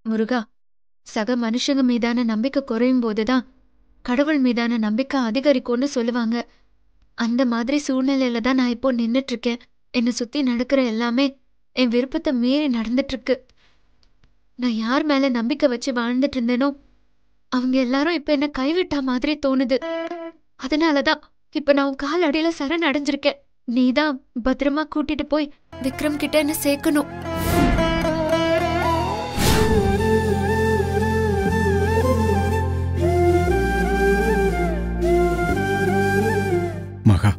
முருகா சக மனுஷங்க மீதான நம்பிக்கை குறையும் போதுதான் கடவுள் மீதான நம்பிக்கை அதிகரிக்கும்னு சொல்லுவாங்க அந்த மாதிரி சூழ்நிலையில தான் நான் இப்போ நின்னுட்டு இருக்கேன் என்னை சுத்தி நடக்கிற எல்லாமே என் விருப்பத்தை மீறி நடந்துட்டு இருக்கு நான் யார் மேல நம்பிக்கை வச்சு வாழ்ந்துட்டு இருந்தேனோ அவங்க எல்லாரும் இப்ப என்ன கைவிட்டா மாதிரி தோணுது அதனாலதான் இப்ப நான் உன் கால் அடியில சரண் அடைஞ்சிருக்கேன் நீதான் பத்திரமா கூட்டிட்டு போய் விக்ரம் கிட்ட என்ன சேர்க்கணும் மகா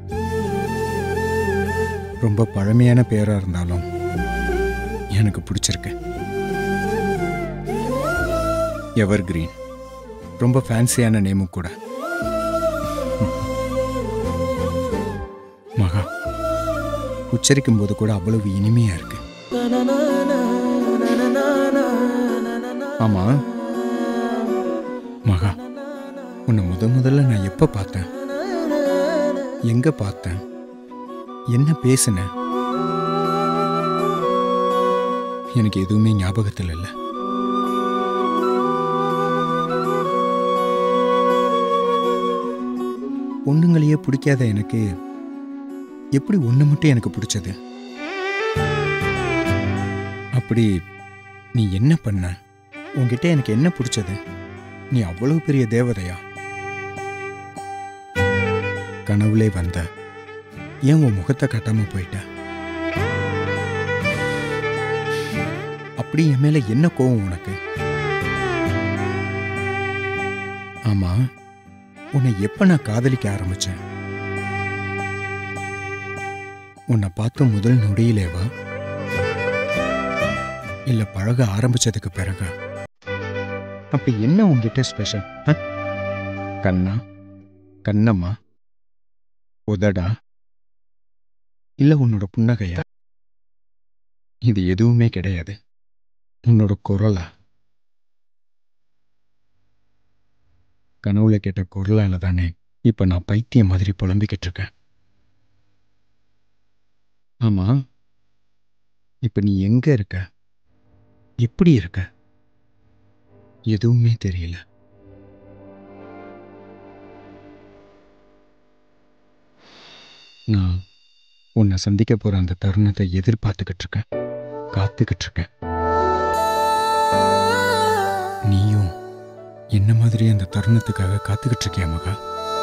ரொம்ப பழமையான பேரா இருந்தாலும் எனக்கு பிடிச்சிருக்கு எவர் கிரீன் ரொம்ப ஃபேன்சியான நேமும் கூட மகா உச்சரிக்கும் போது கூட அவ்வளவு இனிமையா இருக்கு ஆமா மகா உன்னை முத முதல்ல நான் எப்ப பார்த்தேன் எங்க பார்த்தேன் என்ன பேசினேன் எனக்கு எதுவுமே ஞாபகத்தில் இல்லை பொண்ணுங்களையே பிடிக்காத எனக்கு எப்படி ஒன்று மட்டும் எனக்கு பிடிச்சது அப்படி நீ என்ன பண்ண உன்கிட்ட எனக்கு என்ன பிடிச்சது நீ அவ்வளவு பெரிய தேவதையா கனவுலே வந்த ஏன் உன் முகத்தை காட்டாம போயிட்ட அப்படி என் மேல என்ன கோவம் உனக்கு ஆமா உன்னை எப்ப நான் காதலிக்க ஆரம்பிச்சேன் உன்னை பார்த்த முதல் நொடியிலேவா இல்ல பழக ஆரம்பிச்சதுக்கு பிறகு அப்ப என்ன உன்கிட்ட ஸ்பெஷல் கண்ணா கண்ணம்மா உதடா இல்ல உன்னோட புன்னகையா இது எதுவுமே கிடையாது உன்னோட குரலா கனவுல கேட்ட குரலால தானே இப்ப நான் பைத்தியம் மாதிரி புலம்பிக்கிட்டு இருக்கேன் ஆமா இப்ப நீ எங்க இருக்க எப்படி இருக்க எதுவுமே தெரியல நான் உன்னை சந்திக்க போற அந்த தருணத்தை எதிர்பார்த்துக்கிட்டு இருக்கேன் காத்துக்கிட்டு இருக்கேன் நீயும் என்ன மாதிரி அந்த தருணத்துக்காக காத்துக்கிட்டு இருக்கியா மகா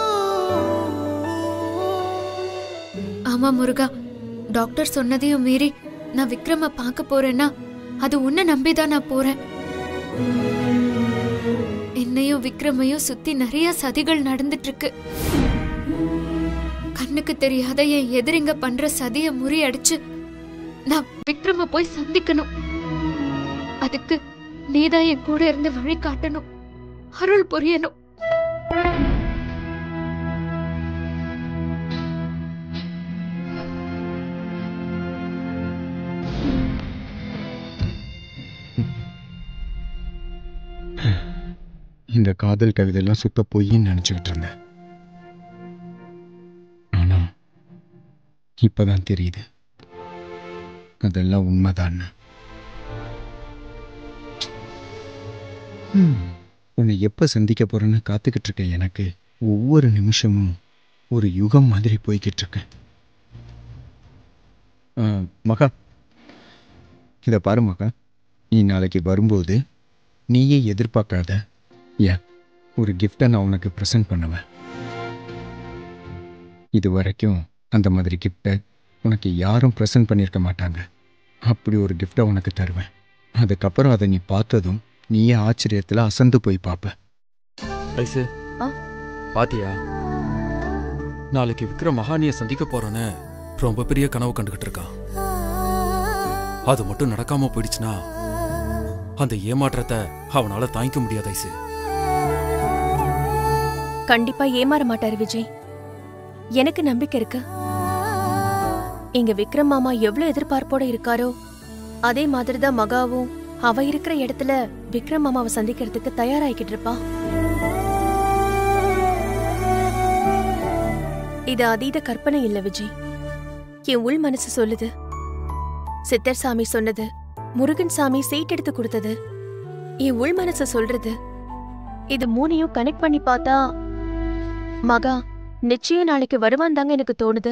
ஆமா முருகா டாக்டர் சொன்னதையும் மீறி நான் விக்ரம பார்க்க போறேன்னா அது உன்னை நம்பிதான் நான் போறேன் என்னையும் விக்ரமையும் சுத்தி நிறைய சதிகள் நடந்துட்டு இருக்கு கண்ணுக்கு தெரியாத என் எதிரிங்க பண்ற சதிய முறியடிச்சு நான் விக்ரம போய் சந்திக்கணும் அதுக்கு நீதான் என் கூட இருந்து வழி காட்டணும் அருள் புரியணும் இந்த காதல் கவிதையெல்லாம் சுத்த பொய்ன்னு நினச்சிக்கிட்டு இருந்தேன் ஆனா இப்பதான் தெரியுது அதெல்லாம் உண்மைதான்னு ஹம், உன்னை எப்போ சந்திக்க போறேன்னு காத்துக்கிட்டு இருக்க எனக்கு ஒவ்வொரு நிமிஷமும் ஒரு யுகம் மாதிரி போய்கிட்டு இருக்கேன் ஆ, மகா இதை பாரு மகா நீ நாளைக்கு வரும்போது நீயே எதிர்பார்க்காத ஏன் ஒரு கிஃப்டை நான் உனக்கு ப்ரெசென்ட் பண்ணுவேன் இது வரைக்கும் அந்த மாதிரி கிஃப்டை உனக்கு யாரும் ப்ரெசென்ட் பண்ணியிருக்க மாட்டாங்க அப்படி ஒரு கிஃப்டை உனக்கு தருவேன் அதுக்கப்புறம் அதை நீ பார்த்ததும் நீயே ஆச்சரியத்தில் அசந்து போய் பார்ப்ப ஐசு ஆ? பாத்தியா நாளைக்கு விக்ரம் மகானிய சந்திக்க போறேன்னு ரொம்ப பெரிய கனவு கண்டுகிட்டு இருக்கான் அது மட்டும் நடக்காம போயிடுச்சுன்னா அந்த ஏமாற்றத்தை அவனால தாங்கிக்க முடியாது ஐசு கண்டிப்பா ஏமாற மாட்டாரு விஜய் எனக்கு நம்பிக்கை இருக்கு இங்க விக்ரம் மாமா எவ்வளவு எதிர்பார்ப்போட இருக்காரோ அதே மாதிரிதான் மகாவும் அவ இருக்கிற இடத்துல விக்ரம் மாமாவை சந்திக்கிறதுக்கு தயாராகிக்கிட்டு இருப்பா இது அதீத கற்பனை இல்ல விஜய் என் உள் மனசு சொல்லுது சித்தர் சாமி சொன்னது முருகன் சாமி சீட் எடுத்து கொடுத்தது என் உள் மனசு சொல்றது இது மூணையும் கனெக்ட் பண்ணி பார்த்தா மகா நிச்சயம் நாளைக்கு வருவான் தாங்க எனக்கு தோணுது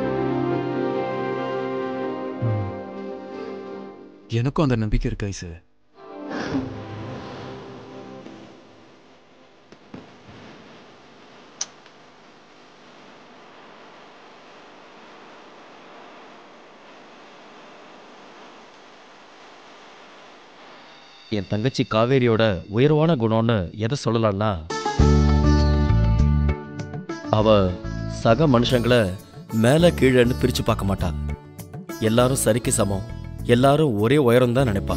எனக்கும் அந்த நம்பிக்கை இருக்கு ஐசு என் தங்கச்சி காவேரியோட உயர்வான குணம்னு எதை சொல்லலாம்னா அவ சக மனுஷங்களை மேலே கீழேன்னு பிரித்து பார்க்க மாட்டா எல்லாரும் சரிக்கு சமம் எல்லாரும் ஒரே உயரம் தான் நினைப்பா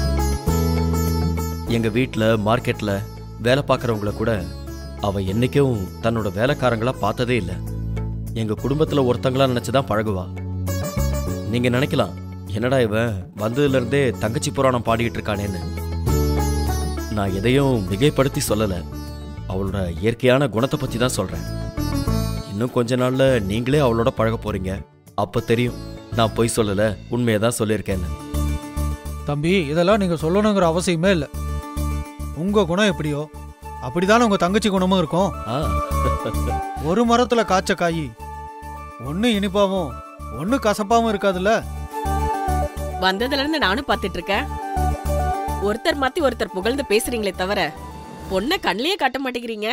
எங்க வீட்டில் மார்க்கெட்ல வேலை பார்க்குறவங்கள கூட அவ என்னைக்கும் தன்னோட வேலைக்காரங்களா பார்த்ததே இல்லை எங்க குடும்பத்துல ஒருத்தங்களா நினைச்சு தான் பழகுவா நீங்க நினைக்கலாம் என்னடா இவன் வந்ததுல இருந்தே தங்கச்சி புராணம் பாடிட்டு இருக்கானேன்னு நான் எதையும் மிகைப்படுத்தி சொல்லல அவளோட இயற்கையான குணத்தை பத்தி தான் சொல்றேன் இன்னும் கொஞ்ச நாள்ல நீங்களே அவளோட பழக போறீங்க அப்ப தெரியும் நான் பொய் சொல்லல உண்மையை தான் சொல்லியிருக்கேன்னு தம்பி இதெல்லாம் நீங்க சொல்லணுங்கிற அவசியமே இல்லை உங்க குணம் எப்படியோ அப்படிதானே உங்க தங்கச்சி குணமும் இருக்கும் ஆ ஒரு மரத்துல காய்ச்ச காய் ஒண்ணு இனிப்பாவும் ஒண்ணு கசப்பாவும் இருக்காதுல்ல வந்ததுல இருந்து நானும் பாத்துட்டு இருக்கேன் ஒருத்தர் மாத்தி ஒருத்தர் புகழ்ந்து பேசுறீங்களே தவிர பொண்ணை கண்ணிலேயே காட்ட மாட்டேங்கிறீங்க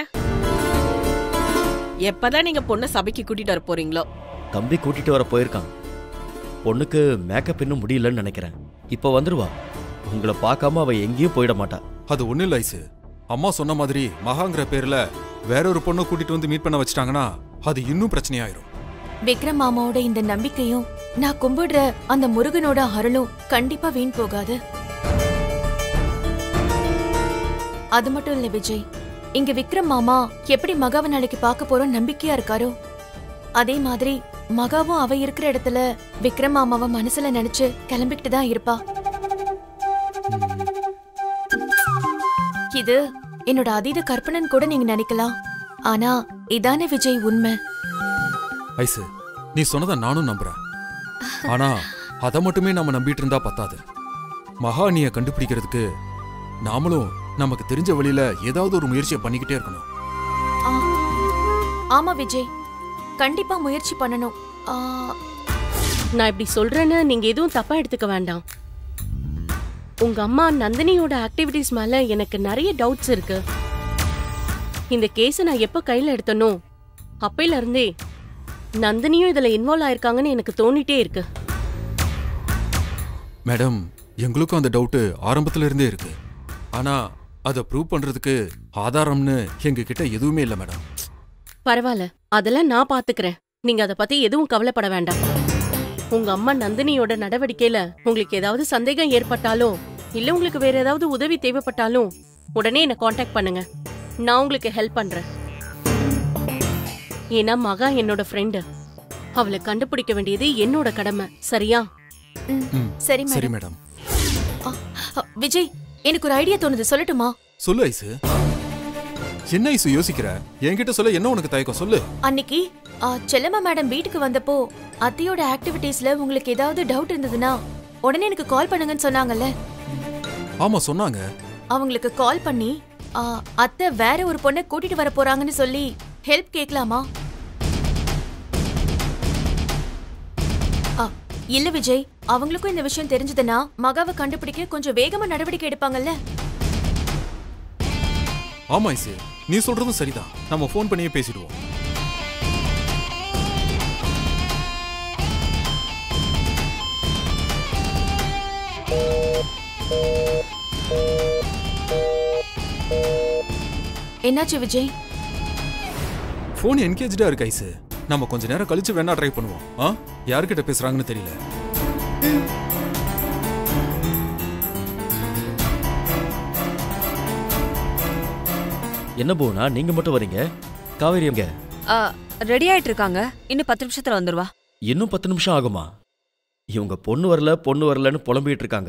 எப்பதான் நீங்க பொண்ணை சபைக்கு கூட்டிட்டு வர போறீங்களோ தம்பி கூட்டிட்டு வர போயிருக்கான் பொண்ணுக்கு மேக்கப் இன்னும் முடியலன்னு நினைக்கிறேன் இப்போ வந்துருவா உங்களை பார்க்காம அவ எங்கேயும் போயிட மாட்டா அது ஒண்ணும் இல்ல ஐசு அம்மா சொன்ன மாதிரி மகாங்கிற பேர்ல வேற ஒரு பொண்ணை கூட்டிட்டு வந்து மீட் பண்ண வச்சிட்டாங்கன்னா அது இன்னும் பிரச்சனையாயிரும் விக்ரம் மாமாவோட இந்த நம்பிக்கையும் நான் கும்பிடுற அந்த முருகனோட அருளும் கண்டிப்பா வீண் போகாது அது மட்டும் இல்ல விஜய் இங்க விக்ரம் மாமா எப்படி மகாவை நாளைக்கு பார்க்க போறோம் நம்பிக்கையா இருக்காரோ அதே மாதிரி மகாவும் அவ இருக்கிற இடத்துல விக்ரம் மாமாவை மனசுல நினைச்சு கிளம்பிக்கிட்டு தான் இருப்பா இது என்னோட அதீத கற்பனைன்னு கூட நீங்க நினைக்கலாம் ஆனா இதானே விஜய் உண்மை ஐசு நீ சொன்னதை நானும் நம்புறேன் ஆனா அதை மட்டுமே நாம நம்பிட்டு இருந்தா பத்தாது மகானிய கண்டுபிடிக்கிறதுக்கு நாமளும் நமக்கு தெரிஞ்ச வழியில ஏதாவது ஒரு முயற்சியை பண்ணிக்கிட்டே இருக்கணும் ஆ. ஆமா விஜய் கண்டிப்பா முயற்சி பண்ணணும் ஆ, நான் இப்படி சொல்றேன்னு நீங்க எதுவும் தப்பா எடுத்துக்க வேண்டாம் உங்க அம்மா நந்தினியோட ஆக்டிவிட்டிஸ் மேல எனக்கு நிறைய டவுட்ஸ் இருக்கு இந்த கேஸை நான் எப்ப கையில எடுத்தனோ அப்பையில இருந்தே நந்தினியும் இதுல இன்வால்வ் ஆயிருக்காங்கன்னு எனக்கு தோணிட்டே இருக்கு மேடம் எங்களுக்கும் அந்த டவுட் ஆரம்பத்துல இருந்தே இருக்கு ஆனா அதை ப்ரூவ் பண்றதுக்கு ஆதாரம்னு எங்க கிட்ட எதுவுமே இல்ல மேடம் பரவாயில்ல அதெல்லாம் நான் பாத்துக்கிறேன் நீங்க அத பத்தி எதுவும் கவலைப்பட வேண்டாம் உங்க அம்மா நந்தினியோட நடவடிக்கையில உங்களுக்கு ஏதாவது சந்தேகம் ஏற்பட்டாலோ இல்ல உங்களுக்கு வேற ஏதாவது உதவி தேவைப்பட்டாலும் உடனே என்ன காண்டாக்ட் பண்ணுங்க நான் உங்களுக்கு ஹெல்ப் பண்றேன் ஏன்னா மகா என்னோட ஃப்ரெண்டு அவளை கண்டுபிடிக்க வேண்டியது என்னோட கடமை சரியா ம், ம், சரி சரி மேடம் மேடம் ஆ, ஆ, விஜய் எனக்கு ஒரு ஐடியா தோணுது சொல்லட்டுமா சொல்லு ஐசு என்ன ஐசு யோசிக்கிற என்கிட்ட சொல்ல என்ன உனக்கு தயக்கம் சொல்லு அன்னைக்கு ஆ, செல்லம்மா மேடம் வீட்டுக்கு வந்தப்போ அத்தையோட ஆக்டிவிட்டீஸ்ல உங்களுக்கு ஏதாவது டவுட் இருந்ததுன்னா உடனே எனக்கு கால் பண்ணுங்கன்னு சொன்னாங்கல்ல ஆமா சொன்னாங்க அவங்களுக்கு கால் பண்ணி ஆ, அத்தை வேற ஒரு பொண்ணை கூட்டிட்டு வர போறாங்கன்னு சொல்லி ஹெல்ப் கேட்கலாமா ஆ, இல்ல விஜய் அவங்களுக்கும் இந்த விஷயம் தெரிஞ்சதுன்னா மகாவை கண்டுபிடிக்க கொஞ்சம் வேகமா நடவடிக்கை எடுப்பாங்கல்ல ஆமா ஐசு நீ சொல்றதும் சரிதான் நம்ம ஃபோன் பண்ணியே பேசிடுவோம் என்னாச்சு விஜய் ஃபோன் என்கேஜா இருக்கு ஐசு நம்ம கொஞ்ச நேரம் கழிச்சு வேணா ட்ரை பண்ணுவோம் ஆ யார்கிட்ட பேசுறாங்கன்னு தெரியல என்ன போனா நீங்க மட்டும் வரீங்க காவேரி எங்க ரெடி ஆயிட்டு இருக்காங்க இன்னும் பத்து நிமிஷத்துல வந்துருவா இன்னும் பத்து நிமிஷம் ஆகுமா இவங்க பொண்ணு வரல பொண்ணு வரலன்னு புலம்பிட்டு இருக்காங்க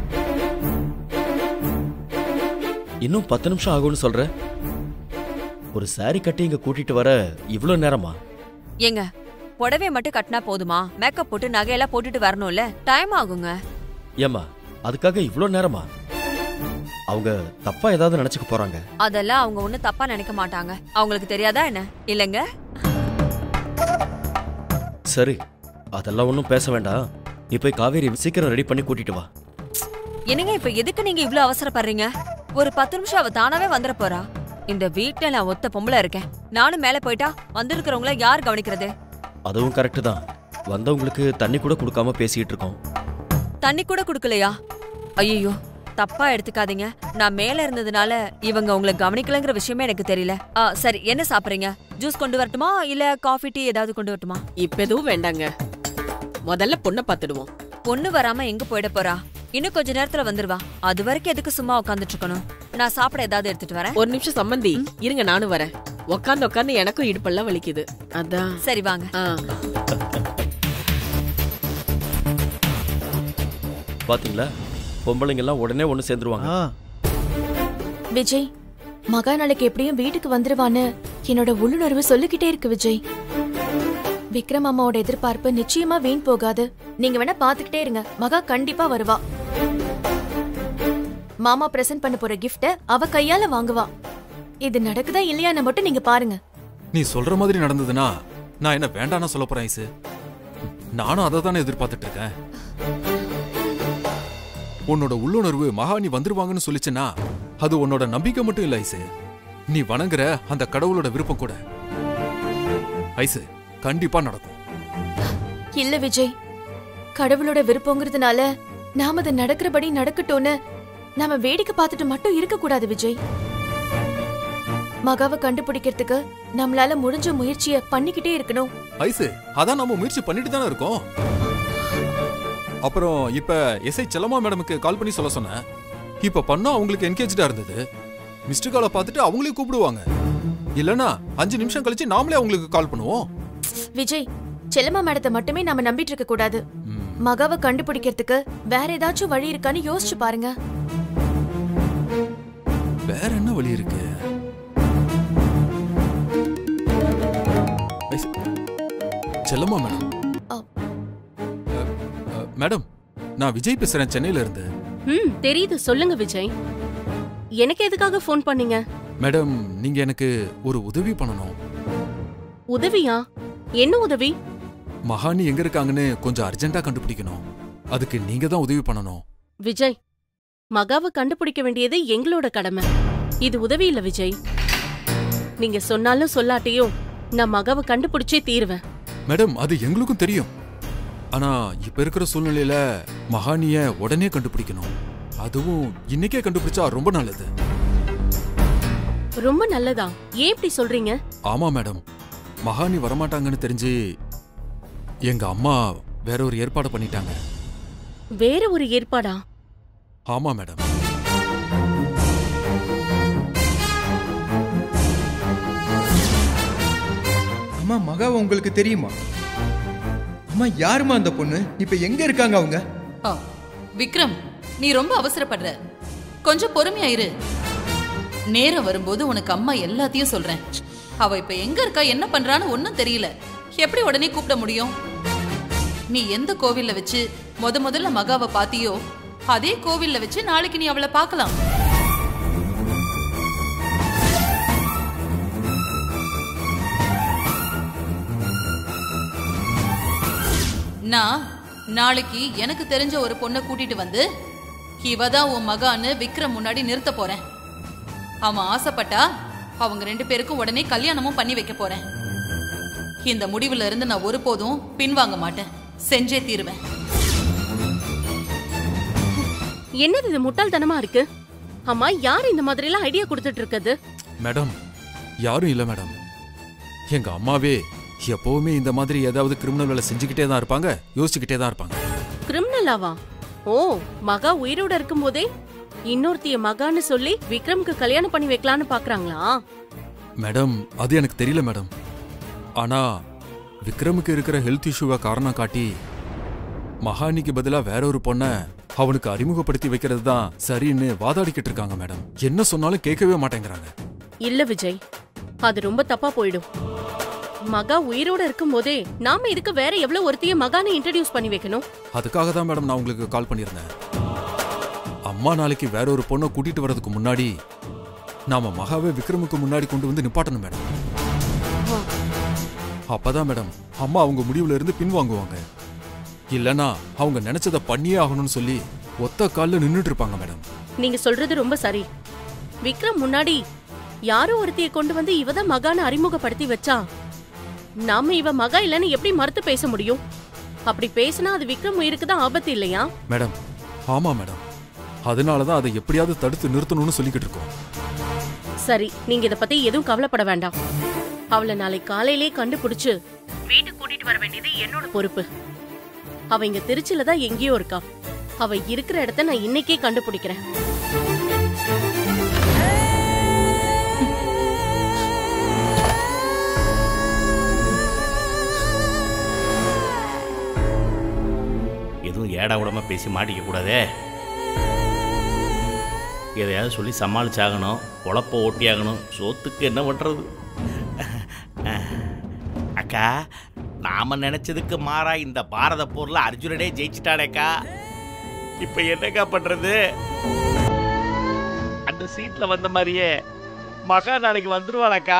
இன்னும் பத்து நிமிஷம் ஆகும்னு சொல்ற ஒரு saree கட்டி இங்க கூட்டிட்டு வர இவ்வளவு நேரமா ஏங்க புடவைய மட்டும் கட்டினா போதுமா மேக்கப் போட்டு நகையெல்லாம் போட்டுட்டு வரணும்ல டைம் ஆகுங்க ஏம்மா அதுக்காக இவ்வளோ நேரமா அவங்க தப்பா ஏதாவது நினைச்சுக்க போறாங்க அதெல்லாம் அவங்க ஒண்ணும் தப்பா நினைக்க மாட்டாங்க அவங்களுக்கு தெரியாதா என்ன இல்லைங்க சரி அதெல்லாம் ஒன்றும் பேச வேண்டாம் நீ போய் காவேரி சீக்கிரம் ரெடி பண்ணி கூட்டிட்டு வா என்னங்க இப்ப எதுக்கு நீங்க இவ்ளோ அவசரப்படுறீங்க ஒரு பத்து நிமிஷம் அவ தானாவே வந்துட போறா இந்த வீட்ல நான் ஒத்த பொம்பளை இருக்கேன் நானும் மேல போயிட்டா வந்திருக்கிறவங்கள யார் கவனிக்கிறது அதுவும் கரெக்டு தான் வந்தவங்களுக்கு தண்ணி கூட கொடுக்காம பேசிக்கிட்டு இருக்கோம் தண்ணி கூட குடுக்கலையா ஐயோ தப்பா எடுத்துக்காதீங்க நான் மேல இருந்ததுனால இவங்க உங்களை கவனிக்கலங்கிற விஷயமே எனக்கு தெரியல ஆ சரி என்ன சாப்பிடுறீங்க ஜூஸ் கொண்டு வரட்டுமா இல்ல காஃபி டீ ஏதாவது கொண்டு வரட்டுமா இப்ப எதுவும் வேண்டாங்க முதல்ல பொண்ணை பார்த்துடுவோம் பொண்ணு வராம எங்க போயிட போறா இன்னும் கொஞ்ச நேரத்துல வந்துருவா அது வரைக்கும் எதுக்கு சும்மா உட்காந்துட்டு இருக்கணும் நான் சாப்பிட ஏதாவது எடுத்துட்டு வரேன் ஒரு நிமிஷம் சம்மந்தி இருங்க நானும் வரேன் உட்காந்து உட்காந்து எனக்கும் இடுப்பெல்லாம் வலிக்குது அதான் சரி வாங்க ஆ பாத்தீங்களா பொம்பளைங்க எல்லாம் உடனே ஒன்று சேர்ந்துருவாங்க ஆ விஜய் மகா நாளைக்கு எப்படியும் வீட்டுக்கு வந்துருவான்னு என்னோட உள்ளுணர்வு சொல்லிக்கிட்டே இருக்கு விஜய் விக்ரம் அம்மாவோட எதிர்பார்ப்பு நிச்சயமா வீண் போகாது நீங்க வேணா பாத்துக்கிட்டே இருங்க மகா கண்டிப்பா வருவா மாமா பிரசன்ட் பண்ண போற கிஃப்ட அவ கையால வாங்குவா இது நடக்குதா இல்லையான்னு மட்டும் நீங்க பாருங்க நீ சொல்ற மாதிரி நடந்ததுன்னா நான் என்ன வேண்டாம்னு சொல்ல போறேன் ஐசு நானும் அதை தானே எதிர்பார்த்துட்டு இருக்கேன் உன்னோட உள்ளுணர்வு மகாணி வந்துருவாங்கன்னு சொல்லிச்சுன்னா அது உன்னோட நம்பிக்கை மட்டும் இல்ல ஐசு நீ வணங்குற அந்த கடவுளோட விருப்பம் கூட ஐசு கண்டிப்பா நடக்கும் இல்ல விஜய் கடவுளோட விருப்பங்கிறதுனால நாம அது நடக்கிறபடி நடக்கட்டும்னு நாம வேடிக்கை பார்த்துட்டு மட்டும் இருக்க கூடாது விஜய் மகாவை கண்டுபிடிக்கிறதுக்கு நம்மளால முடிஞ்ச முயற்சிய பண்ணிக்கிட்டே இருக்கணும் ஐசு அதான் நம்ம முயற்சி பண்ணிட்டு தானே இருக்கோம் அப்புறம் இப்ப எஸ்ஐ செல்லம்மா மேடமுக்கு கால் பண்ணி சொல்ல சொன்னேன் இப்ப பண்ணா அவங்களுக்கு என்கேஜா இருந்தது மிஸ்டர் காலை பார்த்துட்டு அவங்களே கூப்பிடுவாங்க இல்லனா அஞ்சு நிமிஷம் கழிச்சு நாமளே அவங்களுக்கு கால் பண்ணுவோம் விஜய் செல்லம்மா மேடத்தை மட்டுமே நாம நம்பிட்டு இருக்க கூடாது ம். மகாவை கண்டுபிடிக்கிறதுக்கு வேற ஏதாச்சும் வழி இருக்கான்னு யோசிச்சு பாருங்க வேற என்ன வழி இருக்கு ஐஸ், செல்லம்மா மேடம் ஆ. அ, அ, மேடம் நான் விஜய் பேசுறேன் சென்னையில இருந்து ம் தெரியுது சொல்லுங்க விஜய் எனக்கு எதுக்காக ஃபோன் பண்ணீங்க மேடம் நீங்க எனக்கு ஒரு உதவி பண்ணணும் உதவியா என்ன உதவி மகானி எங்க இருக்காங்கன்னு கொஞ்சம் அர்ஜென்ட்டா கண்டுபிடிக்கணும் அதுக்கு நீங்க தான் உதவி பண்ணணும் விஜய் மகாவை கண்டுபிடிக்க வேண்டியது எங்களோட கடமை இது உதவி இல்ல விஜய் நீங்க சொன்னாலும் சொல்லாட்டியும் நான் மகாவை கண்டுபிடிச்சே தீருவேன் மேடம் அது எங்களுக்கும் தெரியும் ஆனா இப்ப இருக்கிற சூழ்நிலையில மகானிய உடனே கண்டுபிடிக்கணும் அதுவும் இன்னைக்கே கண்டுபிடிச்சா ரொம்ப நல்லது ரொம்ப நல்லதா ஏன் இப்படி சொல்றீங்க ஆமா மேடம் மகானி வரமாட்டாங்கன்னு தெரிஞ்சு எங்க அம்மா வேற ஒரு ஏற்பாடு பண்ணிட்டாங்க வேற ஒரு ஏற்பாடா ஆமா மேடம் அம்மா மகாவை உங்களுக்கு தெரியுமா அம்மா யாரும்மா அந்த பொண்ணு இப்ப எங்க இருக்காங்க அவங்க ஆ, விக்ரம் நீ ரொம்ப அவசரப்படுற கொஞ்சம் பொறுமையா இரு நேரம் வரும்போது உனக்கு அம்மா எல்லாத்தையும் சொல்றேன் அவ இப்ப எங்க இருக்கா என்ன பண்றான்னு ஒன்னும் தெரியல எப்படி உடனே கூப்பிட முடியும் நீ எந்த கோவில்ல வச்சு முத முதல்ல மகாவை பாத்தியோ அதே கோவில்ல வச்சு நாளைக்கு நீ அவளை பார்க்கலாம் நான் நாளைக்கு எனக்கு தெரிஞ்ச ஒரு பொண்ணை கூட்டிட்டு வந்து இவ தான் உன் மகான்னு விக்ரம் முன்னாடி நிறுத்த போறேன் அவன் ஆசைப்பட்டா அவங்க ரெண்டு பேருக்கும் உடனே கல்யாணமும் பண்ணி வைக்க போறேன் இந்த முடிவுல இருந்து நான் ஒருபோதும் பின்வாங்க மாட்டேன் செஞ்சே தீருவேன் என்னது இது முட்டாள்தனமா இருக்கு அம்மா யார் இந்த மாதிரி எல்லாம் ஐடியா கொடுத்துட்டு இருக்குது மேடம் யாரும் இல்ல மேடம் எங்க அம்மாவே எப்பவுமே இந்த மாதிரி ஏதாவது கிரிமினல் வேலை செஞ்சுக்கிட்டே தான் இருப்பாங்க யோசிச்சுக்கிட்டே தான் இருப்பாங்க கிரிமினலாவா ஓ மகா உயிரோட இருக்கும்போதே இன்னொருத்திய மகான்னு சொல்லி விக்ரம்க்கு கல்யாணம் பண்ணி வைக்கலான்னு பாக்குறாங்களா மேடம் அது எனக்கு தெரியல மேடம் ஆனா விக்ரமுக்கு இருக்கிற ஹெல்த் இஷ்யூவை காரணம் காட்டி மகானிக்கு பதிலா வேற ஒரு பொண்ண அவனுக்கு அறிமுகப்படுத்தி வைக்கிறது தான் சரின்னு வாதாடிக்கிட்டு இருக்காங்க மேடம் என்ன சொன்னாலும் கேட்கவே மாட்டேங்கிறாங்க இல்ல விஜய் அது ரொம்ப தப்பா போயிடும் மகா உயிரோட இருக்கும்போதே நாம இதுக்கு வேற எவ்வளவு ஒருத்திய மகானை இன்ட்ரடியூஸ் பண்ணி வைக்கணும் அதுக்காக தான் மேடம் நான் உங்களுக்கு கால் பண்ணியிருந்தேன் அம்மா நாளைக்கு வேற ஒரு பொண்ணை கூட்டிட்டு வர்றதுக்கு முன்னாடி நாம மகாவை விக்ரமுக்கு முன்னாடி கொண்டு வந்து நிப்பாட்டணும் மேடம் அப்பதான் மேடம் அம்மா அவங்க முடிவுல இருந்து பின்வாங்குவாங்க இல்லனா அவங்க நினைச்சத பண்ணியே ஆகணும்னு சொல்லி ஒத்த கால்ல நின்னுட்டு இருப்பாங்க மேடம் நீங்க சொல்றது ரொம்ப சரி விக்ரம் முன்னாடி யாரோ ஒருத்திய கொண்டு வந்து இவ தான் மகான்னு அறிமுகப்படுத்தி வச்சா நாம இவ மகா இல்லைன்னு எப்படி மறுத்து பேச முடியும் அப்படி பேசினா அது விக்ரம் உயிருக்கு தான் ஆபத்து இல்லையா மேடம் ஆமா மேடம் அதனால தான் அதை எப்படியாவது தடுத்து நிறுத்தணும்னு சொல்லிக்கிட்டு இருக்கோம் சரி நீங்க இத பத்தி எதுவும் கவலைப்பட வேண்டாம் அவளை நாளை காலையிலே கண்டுபிடிச்சு வீட்டுக்கு கூட்டிட்டு வர வேண்டியது என்னோட பொறுப்பு அவ இங்க திருச்சியில தான் எங்கேயோ இருக்கா அவ இருக்கிற இடத்த நான் இன்னைக்கே கண்டுபிடிக்கிறேன் எதுவும் ஏடா கூடமா பேசி மாட்டிக்க கூடாதே எதையாவது சொல்லி சமாளிச்சாகணும் உழப்ப ஓட்டியாகணும் சோத்துக்கு என்ன பண்ணுறது அக்கா நாம நினைச்சதுக்கு மாறா இந்த பாரத போர்ல அர்ஜுனனே ஜெயிச்சிட்டானேக்கா இப்ப என்னக்கா பண்றது அந்த சீட்ல வந்த மாதிரியே மகா நாளைக்கு வந்துருவாளக்கா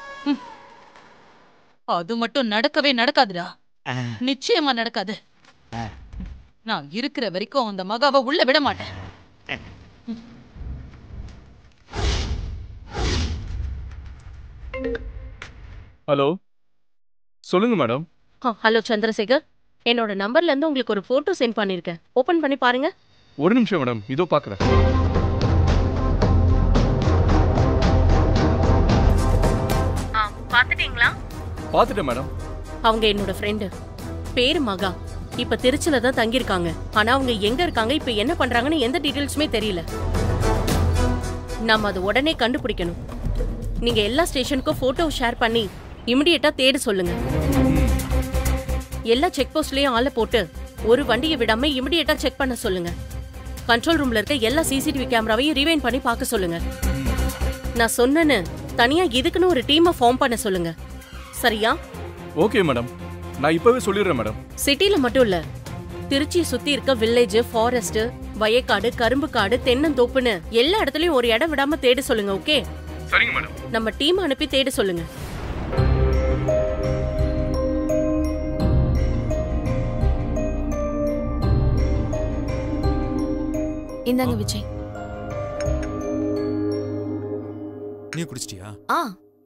அது மட்டும் நடக்கவே நடக்காதுடா நிச்சயமா நடக்காது நான் இருக்கிற வரைக்கும் அந்த மகாவை உள்ள விட மாட்டேன் ஹலோ சொல்லுங்க மேடம் ஹலோ சந்திரசேகர் என்னோட நம்பர்ல இருந்து உங்களுக்கு ஒரு போட்டோ சென்ட் பண்ணிருக்கேன் ஓபன் பண்ணி பாருங்க ஒரு நிமிஷம் மேடம் இதோ பார்க்குறேன் பாத்துட்டீங்களா பார்த்துட்டேன் மேடம் அவங்க என்னோட ஃப்ரெண்டு பேரு மகா இப்ப திருச்சில தான் தங்கியிருக்காங்க ஆனா அவங்க எங்க இருக்காங்க இப்ப என்ன பண்றாங்கன்னு எந்த டீடைல்ஸுமே தெரியல நாம அதை உடனே கண்டுபிடிக்கணும் நீங்க எல்லா ஸ்டேஷனுக்கும் போட்டோ ஷேர் பண்ணி இமிடியேட்டா தேட சொல்லுங்க எல்லா செக் போஸ்ட்லயும் ஆளை போட்டு ஒரு வண்டியை விடாம இமிடியேட்டா செக் பண்ண சொல்லுங்க கண்ட்ரோல் ரூம்ல இருக்க எல்லா சிசிடிவி கேமராவையும் ரீவைண்ட் பண்ணி பார்க்க சொல்லுங்க நான் சொன்னேன்னு தனியா இதுக்குன்னு ஒரு டீமை ஃபார்ம் பண்ண சொல்லுங்க சரியா ஓகே மேடம் நான் இப்போவே சொல்லிடுறேன் மேடம் சிட்டில மட்டும் இல்ல திருச்சியை சுத்தி இருக்க வில்லேஜ் ஃபாரஸ்ட் வயக்காடு கரும்பு காடு தென்னந்தோப்புன்னு எல்லா இடத்துலயும் ஒரு இடம் விடாம தேட சொல்லுங்க ஓகே சரிங்க மேடம் நம்ம டீம் அனுப்பி தேட சொல்லுங்க இந்தாங்க விஜய் நீ குடிச்சிட்டியா ஆ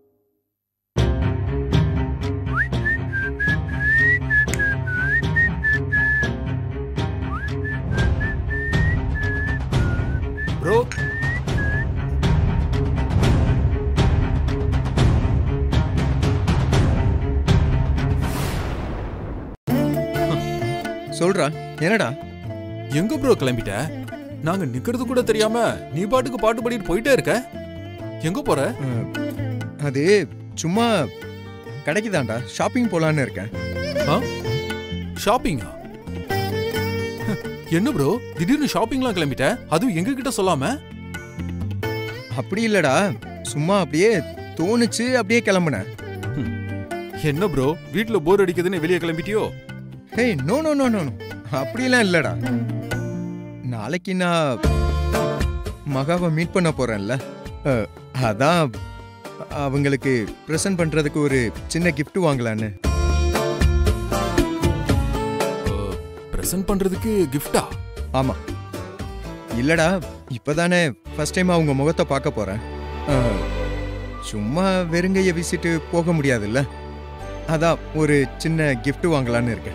ப்ரோ சொல்றா என்னடா எங்க ப்ரோ கிளம்பிட்ட நாங்க நிக்கிறது கூட தெரியாம நீ பாட்டுக்கு பாட்டு பாடிட்டு போயிட்டே இருக்க எங்க போற அஹ், அது சும்மா கடைக்கு தான்டா ஷாப்பிங் போலான்னு இருக்கேன் ஷாப்பிங்கா என்ன ப்ரோ திடீர்னு ஷாப்பிங்லாம் கிளம்பிட்ட அதுவும் எங்க கிட்ட சொல்லாம அப்படி இல்லடா சும்மா அப்படியே தோணுச்சு அப்படியே கிளம்புனேன் என்ன ப்ரோ வீட்ல போர் அடிக்குதுன்னு வெளியே கிளம்பிட்டியோ hey no no no no அப்படிலாம் இல்லடா நாளைக்கு நான் மகாவை மீட் பண்ண போறேன்ல அஹ், அதான் அவங்களுக்கு ப்ரெசன்ட் பண்றதுக்கு ஒரு சின்ன gift வாங்கலான்னு பிரசன்ட் பண்றதுக்கு கிஃப்டா ஆமா இல்லடா இப்பதானே ஃபர்ஸ்ட் டைம் அவங்க முகத்தை பார்க்க போறேன் அஹ், சும்மா வெறுங்கைய வீசிட்டு போக முடியாதுல்ல அதான் ஒரு சின்ன gift வாங்கலான்னு இருக்கேன்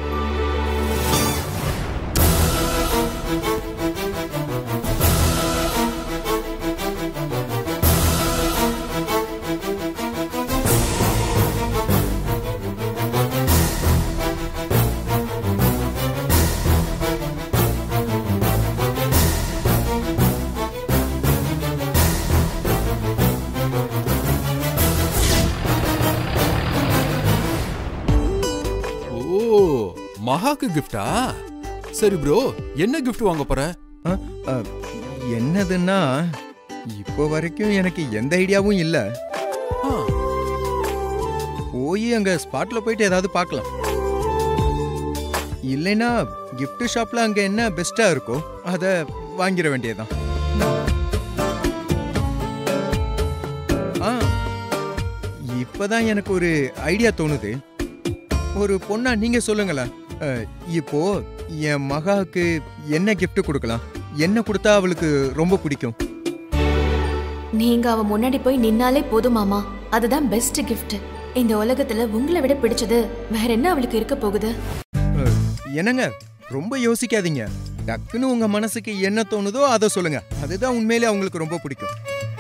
ஓ மகாக்கு கிஃப்டா சரி ப்ரோ என்ன கிஃப்ட் வாங்க போற அஹ், அஹ், என்னதுன்னா இப்போ வரைக்கும் எனக்கு எந்த ஐடியாவும் இல்ல போய் அங்க ஸ்பாட்ல போயிட்டு ஏதாவது பார்க்கலாம் இல்லைன்னா gift ஷாப்ல அங்க என்ன பெஸ்டா இருக்கோ அத வாங்கிட வேண்டியதுதான் ஆ இப்பதான் எனக்கு ஒரு ஐடியா தோணுது ஒரு பொண்ணா நீங்க சொல்லுங்களேன் அஹ், இப்போ என் மகாவுக்கு என்ன gift கொடுக்கலாம் என்ன கொடுத்தா அவளுக்கு ரொம்ப பிடிக்கும் நீங்க அவ முன்னாடி போய் நின்னாலே போதும் மாமா அதுதான் பெஸ்ட் gift இந்த உலகத்துல உங்களை விட பிடிச்சது வேற என்ன அவளுக்கு இருக்க போகுது அஹ், என்னங்க ரொம்ப யோசிக்காதீங்க டக்குன்னு உங்க மனசுக்கு என்ன தோணுதோ அதை சொல்லுங்க அதுதான் உண்மையிலே அவங்களுக்கு ரொம்ப பிடிக்கும்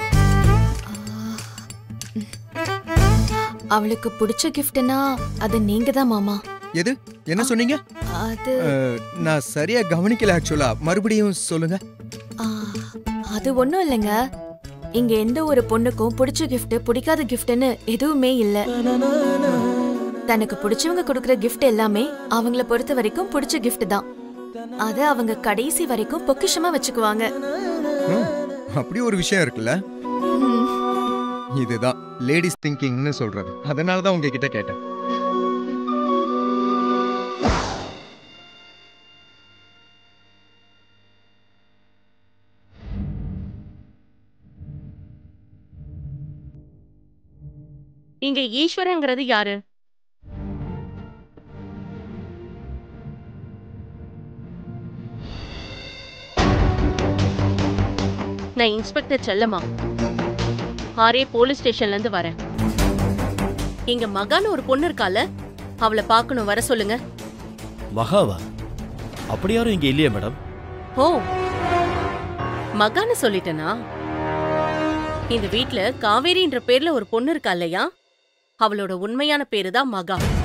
அவளுக்கு பிடிச்ச கிஃப்ட்னா அது நீங்க தான் மாமா எது என்ன சொன்னீங்க அது அஹ், நான் சரியா கவனிக்கல ஆக்சுவலா மறுபடியும் சொல்லுங்க ஆ, அது ஒண்ணும் இல்லைங்க இங்க எந்த ஒரு பொண்ணுக்கும் பிடிச்ச gift பிடிக்காத கிஃப்ட்னு எதுவுமே இல்ல தனக்கு பிடிச்சவங்க கொடுக்கிற gift எல்லாமே அவங்கள பொறுத்த வரைக்கும் பிடிச்ச gift தான் அத அவங்க கடைசி வரைக்கும் பொக்கிஷமா வச்சுக்குவாங்க ம், அப்படி ஒரு விஷயம் இருக்குல்ல இதுதான் லேடிஸ் திங்கிங்னு சொல்றது அதனால தான் உங்ககிட்ட கேட்டேன் இங்க ஈஸ்வரங்கிறது யாரு நான் இன்ஸ்பெக்டர் செல்லம்மா ஆரே போலீஸ் ஸ்டேஷன்ல இருந்து வரேன் இங்க மகான்னு ஒரு பொண்ணு இருக்கால அவளை பார்க்கணும் வர சொல்லுங்க மகாவா அப்படி யாரும் இங்க இல்லையே மேடம் ஓ மகான்னு சொல்லிட்டேனா இந்த வீட்ல காவேரின்ற பேர்ல ஒரு பொண்ணு இருக்கா இல்லையா அவளோட உண்மையான பேரு தான் மகா